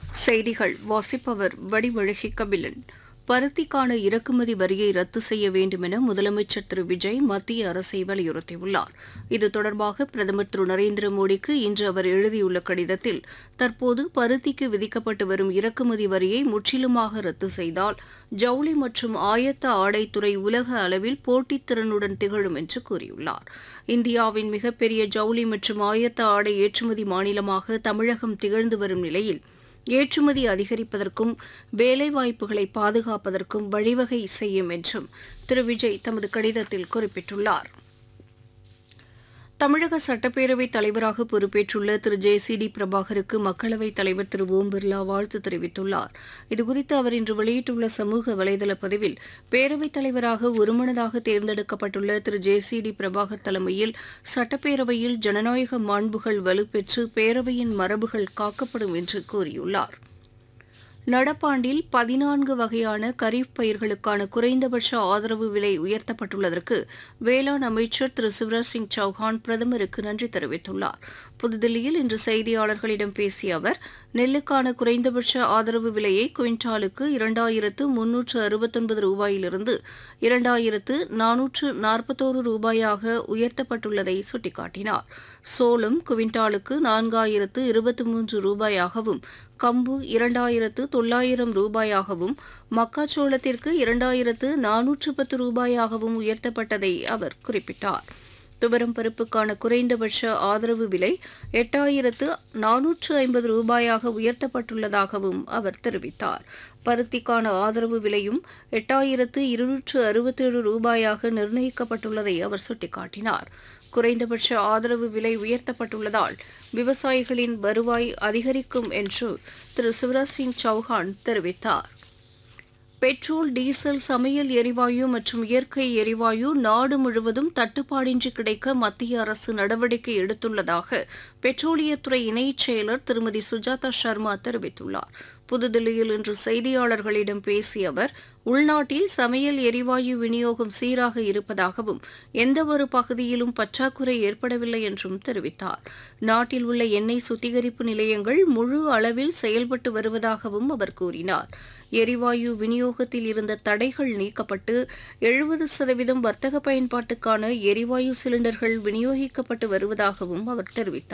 செய்திகள் வாசிப்பவர் வடிவழகி கபிலன் பருத்திக்கான இறக்குமதி வரியை ரத்து செய்ய வேண்டும் என முதலமைச்சர் திரு விஜய் மத்திய அரசை வலியுறுத்தியுள்ளார் இது தொடர்பாக பிரதமர் திரு நரேந்திர மோடிக்கு இன்று அவர் எழுதியுள்ள கடிதத்தில் தற்போது பருத்திக்கு விதிக்கப்பட்டு வரும் இறக்குமதி வரியை முற்றிலுமாக ரத்து செய்தால் ஜவுளி மற்றும் ஆயத்த ஆடைத்துறை உலக அளவில் போட்டித்திறனுடன் திகழும் என்று கூறியுள்ளார் இந்தியாவின் மிகப்பெரிய ஜவுளி மற்றும் ஆயத்த ஆடை ஏற்றுமதி மாநிலமாக தமிழகம் திகழ்ந்து வரும் நிலையில் ஏற்றுமதி அதிகரிப்பதற்கும் வேலைவாய்ப்புகளை பாதுகாப்பதற்கும் வழிவகை செய்யும் என்றும் திரு விஜய் தமது கடிதத்தில் குறிப்பிட்டுள்ளார் தமிழக சட்டப்பேரவைத் தலைவராக பொறுப்பேற்றுள்ள திரு ஜே சி டி பிரபாகருக்கு மக்களவைத் தலைவர் திரு ஓம் பிர்லா வாழ்த்து தெரிவித்துள்ளார் இதுகுறித்து அவர் இன்று வெளியிட்டுள்ள சமூக வலைதள பதிவில் பேரவைத் தலைவராக ஒருமனதாக தேர்ந்தெடுக்கப்பட்டுள்ள Thiru J C D Prabhakar தலைமையில் சட்டப்பேரவையில் ஜனநாயக மாண்புகள் வலுப்பெற்று பேரவையின் மரபுகள் காக்கப்படும் என்று கூறியுள்ளார் நடப்பாண்டில் பதினான்கு வகையான கரீப் பயிர்களுக்கான குறைந்தபட்ச ஆதரவு விலை உயர்த்தப்பட்டுள்ளதற்கு வேளாண் அமைச்சர் திரு சிவராஜ் சிங் சௌஹான் பிரதமருக்கு நன்றி தெரிவித்துள்ளார் புதுதில்லியில் இன்று செய்தியாளர்களிடம் பேசிய அவர் நெல்லுக்கான குறைந்தபட்ச ஆதரவு விலையை குவிண்டாலுக்கு இரண்டாயிரத்து முன்னூற்று அறுபத்தொன்பது ரூபாயிலிருந்து இரண்டாயிரத்து நானூற்று நாற்பத்தோரு ரூபாயாக உயர்த்தப்பட்டுள்ளதை சுட்டிக்காட்டினார் சோளம் குவிண்டாலுக்கு நான்காயிரத்து இருபத்தி மூன்று ரூபாயாகவும் கம்பு இரண்டாயிரத்து தொள்ளாயிரம் ரூபாயாகவும் மக்காச்சோளத்திற்கு இரண்டாயிரத்து நானூற்று பத்து ரூபாயாகவும் உயர்த்தப்பட்டதை அவர் குறிப்பிட்டார் துவரம் பருப்புக்கான குறைந்தபட்ச ஆதரவு விலை எட்டாயிரத்து நானூற்று ஐம்பது ரூபாயாக உயர்த்தப்பட்டுள்ளதாகவும் அவர் தெரிவித்தார் பருத்திக்கான ஆதரவு விலையும் எட்டாயிரத்து இருநூற்று அறுபத்தேழு ரூபாயாக நிர்ணயிக்கப்பட்டுள்ளதை அவர் சுட்டிக்காட்டினார் குறைந்தபட்ச ஆதரவு விலை உயர்த்தப்பட்டுள்ளதால் விவசாயிகளின் வருவாய் அதிகரிக்கும் என்று திரு சிவராஜ் சிங் சௌஹான் தெரிவித்தார் பெட்ரோல் டீசல் சமையல் எரிவாயு மற்றும் இயற்கை எரிவாயு நாடு முழுவதும் தட்டுப்பாடின்றி கிடைக்க மத்திய அரசு நடவடிக்கை எடுத்துள்ளதாக பெட்ரோலியத்துறை இணைச் செயலர் திருமதி சுஜாதா சர்மா தெரிவித்துள்ளார் புதுதில்லியில் இன்று செய்தியாளர்களிடம் பேசிய அவர் உள்நாட்டில் சமையல் எரிவாயு விநியோகம் சீராக இருப்பதாகவும் எந்தவொரு பகுதியிலும் பற்றாக்குறை ஏற்படவில்லை என்றும் தெரிவித்தார் நாட்டில் உள்ள எண்ணெய் சுத்திகரிப்பு நிலையங்கள் முழு அளவில் செயல்பட்டு வருவதாகவும் அவர் கூறினார் எரிவாயு விநியோகத்தில் இருந்த தடைகள் நீக்கப்பட்டு எழுபது சதவீதம் வர்த்தக பயன்பாட்டுக்கான எரிவாயு சிலிண்டர்கள் விநியோகிக்கப்பட்டு வருவதாகவும் அவர் தெரிவித்தார்